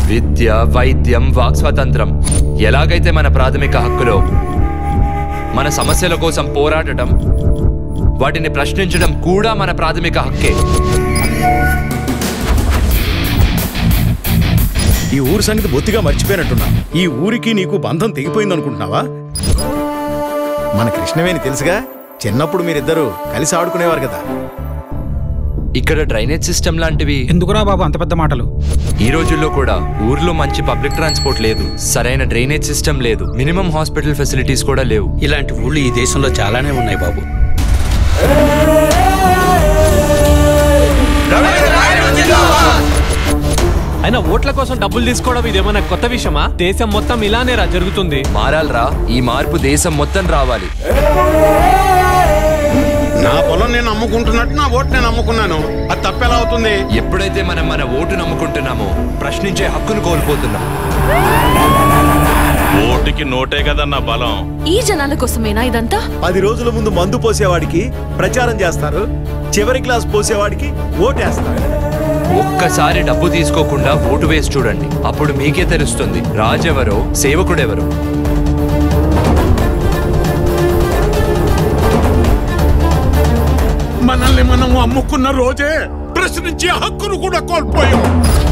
విద్య వైద్యం వాక్ స్వాతంత్రం ఎలాగైతే మన ప్రాథమిక హక్కులో మన సమస్యల కోసం పోరాడటం వాటిని ప్రశ్నించడం కూడా మన ప్రాథమిక హక్కే ఈ ఊరు సంగతి బొత్తిగా మర్చిపోయినట్టున్నా ఈ ఊరికి నీకు బంధం తెగిపోయింది అనుకుంటున్నావా మన కృష్ణవేణి తెలుసుగా చిన్నప్పుడు మీరిద్దరూ కలిసి ఆడుకునేవారు కదా ఇక్కడ డ్రైనేజ్ సిస్టమ్ లాంటివి ఎందుకురా బాబు అంత పెద్ద మాటలు ఈ రోజుల్లో కూడా ఊర్లో మంచి పబ్లిక్ ట్రాన్స్పోర్ట్ లేదు సరైన డ్రైనేజ్ సిస్టమ్ లేదు మినిమం హాస్పిటల్ ఫెసిలిటీస్ కూడా లేవు ఇలాంటి ఊళ్ళు ఈ దేశంలో చాలానే ఉన్నాయి బాబు అయినా ఓట్ల కోసం డబ్బులు తీసుకోవడం ఇదేమన్నా కొత్త విషయమా దేశం మొత్తం ఇలానేరా జరుగుతుంది మారాలరా ఈ మార్పు దేశం మొత్తం రావాలి నా పొలం నేను అమ్ముకుంటున్నట్టు నా ఓటు నేను అమ్ముకున్నాను అది తప్పెలా అవుతుంది ఎప్పుడైతే మనం మన ఓటు నమ్ముకుంటున్నామో ప్రశ్నించే హక్కును కోల్పోతున్నాం ఓటుకి నోటే కదన్న బలం ఈ జనాల కోసమేనా ఇదంతా పది రోజుల ముందు మందు పోసేవాడికి ప్రచారం చేస్తారు చివరి క్లాస్ పోసేవాడికి ఓటేస్తారు ఒక్కసారి డబ్బు తీసుకోకుండా ఓటు వేసి చూడండి అప్పుడు మీకే తెలుస్తుంది రాజెవరో సేవకుడెవరో మనల్ని మనం అమ్ముకున్న రోజే ప్రశ్నించే హక్కును కూడా కోల్పోయాం